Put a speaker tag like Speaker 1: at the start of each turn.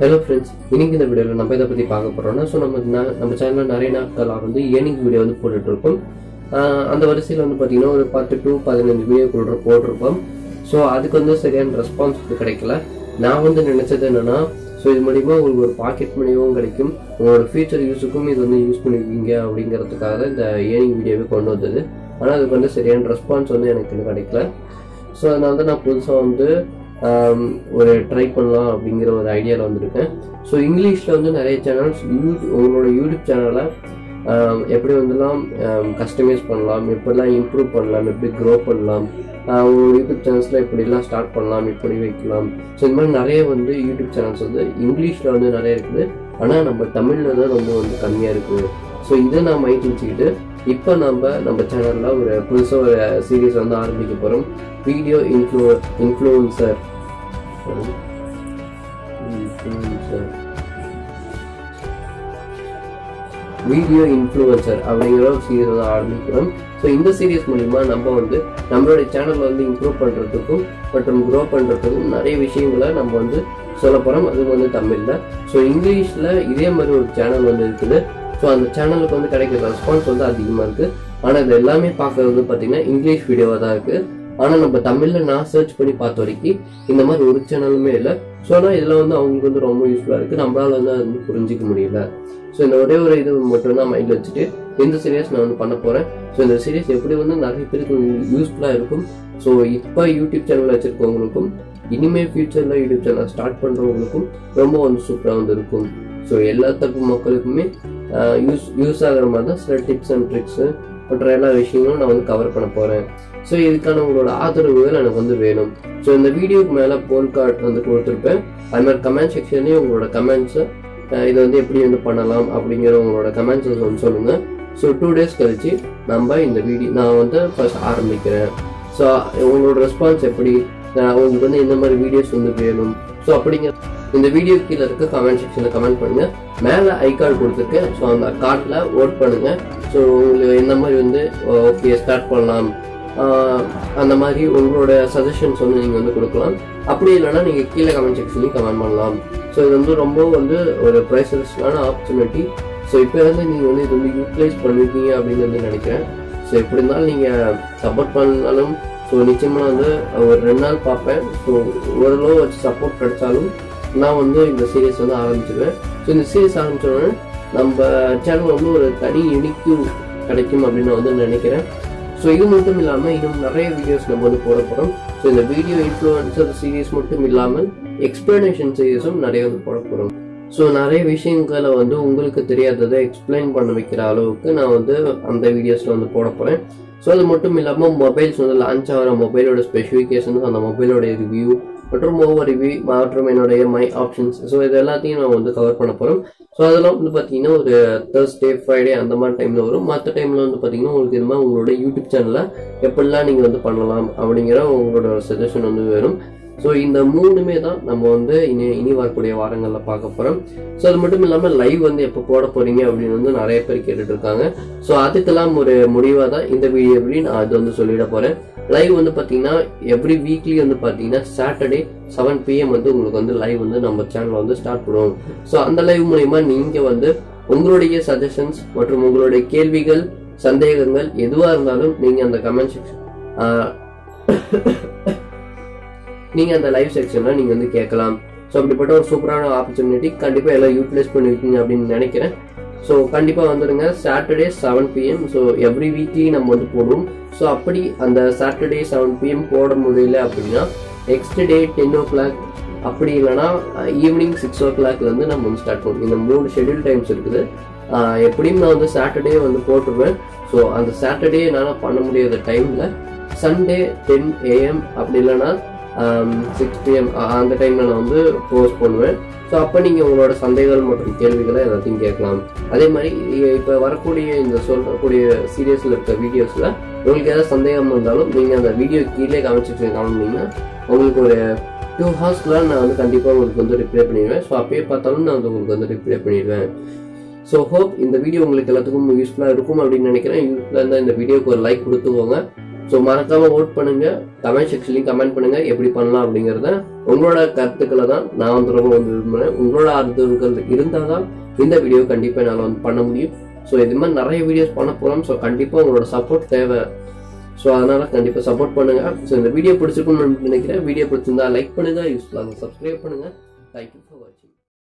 Speaker 1: hello friends இன்னைக்கு இந்த வீடியோவில் நம்ம இதை பற்றி பார்க்க போகிறோம்னா ஸோ நம்ம நா- நம்ம சேனலில் நிறைய நாட்களாக வந்து ஏர்னிங் வீடியோ வந்து போட்டுட்டு இருக்கோம் ஆஹ் அந்த வரிசையில் வந்து பார்த்தீங்கன்னா ஒரு பத்து டு பதினஞ்சு வீடியோ கூட போட்டிருப்போம் ஸோ அதுக்கு வந்து சரியான ரெஸ்பான்ஸ் கிடைக்கல நான் வந்து நினச்சது என்னன்னா ஸோ இது மூலிமா உங்களுக்கு ஒரு பாக்கெட் மணியும் கிடைக்கும் உங்களோட ஃபியூச்சர் யூஸுக்கும் இது வந்து யூஸ் பண்ணிருக்கீங்க அப்படிங்கிறதுக்காக தான் இந்த ஏர்னிங் வீடியோவே கொண்டு வந்தது ஆனால் அதுக்கு வந்து சரியான ரெஸ்பான்ஸ் வந்து எனக்கு இன்னும் கிடைக்கல ஸோ அதனால தான் நான் புதுசாக வந்து ஆம், ஒரு ட்ரை பண்ணலாம் அப்படிங்கிற ஒரு ஐடியாவில் வந்திருக்கேன் ஸோ இங்கிலீஷில் வந்து நிறைய சேனல்ஸ் யூ உங்களோட யூடியூப் சேனலை எப்படி வந்துலாம் கஸ்டமைஸ் பண்ணலாம் எப்படிலாம் இம்ப்ரூவ் பண்ணலாம் எப்படி க்ரோ பண்ணலாம் ஆஹ் உங்களோட யூடியூப் சேனல்ஸில் எப்படிலாம் ஸ்டார்ட் பண்ணலாம் எப்படி வைக்கலாம் ஸோ இந்த மாதிரி நிறைய வந்து யூடியூப் சேனல்ஸ் வந்து இங்கிலீஷில் வந்து நிறைய இருக்குது ஆனால் நம்ம தமிழில் தான் ரொம்ப வந்து கம்மியாக இருக்குது ஸோ இதை நான் மைண்ட் வச்சுக்கிட்டு இப்போ நம்ம நம்ம சேனலில் ஒரு புதுசாக ஒரு சீரீஸ் வந்து ஆரம்பிக்க போகிறோம் வீடியோ இன்ஃப்ளூ இன்ஃப்ளூன்சர் இன்ஃப்ளூன்சர் வீடியோ இன்ஃப்ளூயன்சர் அப்படிங்கிற ஒரு சீரீஸ் வந்து ஆரம்பிக்கிறோம் ஸோ இந்த சீரீஸ் மூலிமா நம்ம வந்து நம்மளுடைய சேனல் வந்து இம்ப்ரூவ் பண்ணுறதுக்கும் மற்றும் க்ரோ பண்ணுறதுக்கும் நிறைய விஷயங்களை நம்ம வந்து சொல்ல போகிறோம் அது வந்து தமிழில் ஸோ இங்கிலீஷில் இதே மாதிரி ஒரு சேனல் வந்து இருக்குது ஸோ அந்த சேனலுக்கு வந்து கிடைக்கிற ரெஸ்பான்ஸ் வந்து அதிகமாக இருக்குது ஆனால் இது எல்லாமே பார்க்கறது வந்து பார்த்தீங்கன்னா இங்கிலீஷ் வீடியோவாக தான் இருக்குது ஆனால் நம்ம தமிழில் நான் சர்ச் பண்ணி பார்த்த வரைக்கும் இந்த மாதிரி ஒரு சேனலுமே இல்லை ஸோ ஆனால் இதில் வந்து அவங்களுக்கு வந்து ரொம்ப யூஸ்ஃபுல்லாக இருக்குது நம்மளால வந்து அது வந்து புரிஞ்சிக்க முடியல ஸோ இந்த ஒரே ஒரு இது மட்டும் தான் மைண்டில் வச்சுட்டு இந்த சீரியஸ் நான் வந்து பண்ண போகிறேன் ஸோ இந்த சீரியஸ் எப்படி வந்து நிறைய பேருக்கு யூஸ்ஃபுல்லாக இருக்கும் ஸோ இப்போ யூடியூப் சேனல் வச்சுருக்கவங்களுக்கும் இனிமேல் ஃபியூச்சரில் யூடியூப் சேனல் ஸ்டார்ட் பண்ணுறவங்களுக்கும் ரொம்ப வந்து சூப்பராக வந்து இருக்கும் ஸோ எல்லா தரப்பு மக்களுக்குமே யூஸ் யூஸ் ஆகிற மாதிரி தான் சில டிப்ஸ் அண்ட் ட்ரிக்ஸு மற்ற எல்லா விஷயங்களும் நான் வந்து கவர் பண்ண போகிறேன் ஸோ இதுக்கான உங்களோட ஆதரவுகள் எனக்கு வந்து வேணும் ஸோ இந்த வீடியோக்கு மேலே போல் கார்டு வந்து கொடுத்துருப்பேன் அது மாதிரி கமெண்ட் செக்ஷன்லேயும் உங்களோட கமெண்ட்ஸை இதை வந்து எப்படி வந்து பண்ணலாம் அப்படிங்கிற உங்களோட கமெண்ட்ஸை வந்து சொல்லுங்கள் ஸோ டூ டேஸ் கழிச்சு நம்ம இந்த வீடியோ நான் வந்து ஃபர்ஸ்ட் ஆரம்பிக்கிறேன் ஸோ உங்களோட ரெஸ்பான்ஸ் எப்படி அஹ் உங்களுக்கு வந்து இந்த மாதிரி வீடியோஸ் வந்து வேணும் ஸோ அப்படிங்கிற இந்த வீடியோ கீழே இருக்க கமெண்ட் செக்ஷனில் கமெண்ட் பண்ணுங்க மேலே ஐ கார்டு கொடுத்துருக்கேன் ஸோ அந்த கார்டில் ஓட் பண்ணுங்க ஸோ உங்களுக்கு இந்த மாதிரி வந்து ஓகே ஸ்டார்ட் பண்ணலாம் ஆஹ் அந்த மாதிரி உங்களோட சஜஷன்ஸ் வந்து நீங்கள் வந்து கொடுக்கலாம் அப்படி இல்லைன்னா நீங்கள் கீழே கமெண்ட் செக்ஷன்லையும் கமெண்ட் பண்ணலாம் ஸோ இது வந்து ரொம்ப வந்து ஒரு ப்ரைஸஸ்லான ஆப்பர்ச்சுனிட்டி ஸோ இப்போ வந்து நீங்கள் வந்து இது வந்து யூட்டிலைஸ் பண்ணிருக்கீங்க அப்படின்னு வந்து நினைக்கிறேன் ஸோ எப்படி இருந்தாலும் நீங்கள் சப்போர்ட் பண்ணாலும் ஸோ நிச்சயமாக வந்து ஒரு ரெண்டு நாள் பார்ப்பேன் ஸோ ஓரளவு வச்சு சப்போர்ட் கிடைச்சாலும் நான் வந்து இந்த சீரியஸ் வந்து ஆரம்பிச்சிடுவேன் ஸோ இந்த சீரியஸ் ஆரம்பிச்சோடனே நம்ம சேனல் வந்து ஒரு தனி யூனிக்கு கிடைக்கும் அப்படின்னு நான் வந்து நினைக்கிறேன் ஸோ இது மட்டும் இல்லாமல் இன்னும் நிறைய வீடியோஸ் நம்ம வந்து போட போகிறோம் ஸோ இந்த வீடியோ இன்ஃப்ளூயன்சர் சீரிஸ் மட்டும் இல்லாமல் எக்ஸ்பிளனேஷன் சீரிஸும் நிறைய வந்து போட போகிறோம் ஸோ நிறைய விஷயங்களை வந்து உங்களுக்கு தெரியாததை எக்ஸ்பிளைன் பண்ண வைக்கிற அளவுக்கு நான் வந்து அந்த வீடியோஸில் வந்து போட போகிறேன் ஸோ அது மட்டும் இல்லாமல் மொபைல்ஸ் வந்து லான்ச் ஆகிற மொபைலோட ஸ்பெசிஃபிகேஷன்ஸ் அந்த மொபைலோட ரிவ்யூ மற்றும் ஓவர் ரிவ்யூ மற்றும் என்னுடைய மை ஆப்ஷன்ஸ் ஸோ இது எல்லாத்தையும் நான் வந்து கவர் பண்ண போகிறோம் ஸோ அதெல்லாம் வந்து பார்த்தீங்கன்னா ஒரு தேர்ஸ்டே ஃப்ரைடே அந்த மாதிரி டைமில் வரும் மற்ற டைமில் வந்து பார்த்தீங்கன்னா உங்களுக்கு இது மாதிரி உங்களோட யூடியூப் சேனலில் எப்படிலாம் நீங்கள் வந்து பண்ணலாம் அப்படிங்கிற உங்களோட சஜஷன் வந்து வரும் ஸோ இந்த மூணுமே தான் நம்ம வந்து இனி இனி வரக்கூடிய வாரங்களில் பார்க்க போகிறோம் ஸோ அது மட்டும் இல்லாமல் லைவ் வந்து எப்போ போட போகிறீங்க அப்படின்னு வந்து நிறைய பேர் கேட்டுட்டு இருக்காங்க ஸோ அதுக்கெல்லாம் ஒரு முடிவாக தான் இந்த வீடியோ எப்படி நான் அது வந்து சொல்லிட போகிறேன் லைவ் வந்து பார்த்தீங்கன்னா எவ்ரி வீக்லி வந்து பார்த்தீங்கன்னா சாட்டர்டே செவன் பிஎம் வந்து உங்களுக்கு வந்து லைவ் வந்து நம்ம சேனலில் வந்து ஸ்டார்ட் பண்ணுவோம் ஸோ அந்த லைவ் மூலயமா நீங்கள் வந்து உங்களுடைய சஜஷன்ஸ் மற்றும் உங்களுடைய கேள்விகள் சந்தேகங்கள் எதுவாக இருந்தாலும் நீங்கள் அந்த கமெண்ட் செக்ஷன் நீங்கள் அந்த லைவ் செக்ஷனில் நீங்கள் வந்து கேட்கலாம் ஸோ அப்படிப்பட்ட ஒரு சூப்பரான ஆப்பர்ச்சுனிட்டி கண்டிப்பாக எல்லாம் யூட்டிலைஸ் பண்ணியிருக்கீங்க அப்படின்னு நினைக்கிறேன் ஸோ கண்டிப்பாக வந்துடுங்க Saturday seven PM so every weekly நம்ம வந்து போடுவோம் ஸோ அப்படி அந்த சாட்டர்டே செவன் பிஎம் போட முடியல அப்படின்னா next day ten o'clock அப்படி இல்லைன்னா ஈவினிங் சிக்ஸ் ஓ கிளாக்லேருந்து நம்ம வந்து ஸ்டார்ட் பண்ணுவோம் இந்த மூணு ஷெட்யூல் டைம்ஸ் இருக்குது ஆஹ் எப்படியும் நான் வந்து சாட்டர்டே வந்து போட்டுருவேன் ஸோ அந்த சாட்டர்டே என்னால் பண்ண முடியாத டைமில் சண்டே டென் ஏஎம் அப்படி இல்லைன்னா சிக்ஸ் பிஎம் அந்த டைமில் நான் வந்து போஸ்ட் பண்ணுவேன் ஸோ அப்போ நீங்கள் உங்களோட சந்தேகங்கள் மற்றும் கேள்விகளை எல்லாத்தையும் கேட்கலாம் அதே மாதிரி இப்போ வரக்கூடிய இந்த சொல்லக்கூடிய சீரியஸில் இருக்க வீடியோஸில் உங்களுக்கு ஏதாவது சந்தேகம் இருந்தாலும் நீங்கள் அந்த வீடியோ கீழே காமிச்சிட்டு காமினீங்கன்னா உங்களுக்கு ஒரு டூ ஹவர்ஸ்க்குலாம் நான் வந்து கண்டிப்பாக உங்களுக்கு வந்து ரிப்ளை பண்ணிடுவேன் ஸோ அப்பயே பார்த்தாலும் நான் வந்து உங்களுக்கு வந்து ரிப்ளை பண்ணிடுவேன் ஸோ ஹோப் இந்த வீடியோ உங்களுக்கு எல்லாத்துக்கும் யூஸ்ஃபுல்லாக இருக்கும் அப்படின்னு நினைக்கிறேன் யூஸ்ஃபுல்லாக இருந்தால் இந்த வீடியோக்கு ஒரு லைக் கொடுத்துக்கோங்க ஸோ மறக்காம ஓட் பண்ணுங்க கமெண்ட் செக்ஷன்லையும் கமெண்ட் பண்ணுங்க எப்படி பண்ணலாம் அப்படிங்கிறத உங்களோட கருத்துக்களை தான் நான் வந்து ரொம்ப வந்து விரும்புகிறேன் உங்களோட ஆதரவுகள் இருந்தால் தான் இந்த வீடியோ கண்டிப்பாக என்னால் வந்து பண்ண முடியும் ஸோ இது மாதிரி நிறைய வீடியோஸ் பண்ண போகிறோம் ஸோ கண்டிப்பாக உங்களோட சப்போர்ட் தேவை ஸோ அதனால கண்டிப்பாக சப்போர்ட் பண்ணுங்க ஸோ இந்த வீடியோ பிடிச்சிருக்கும்னு நினைக்கிறேன் வீடியோ பிடிச்சிருந்தா லைக் பண்ணுங்க யூஸ்ஃபுல்லாக சப்ஸ்கிரைப் பண்ணுங்க தேங்க்யூ ஃபார் வாட்சிங்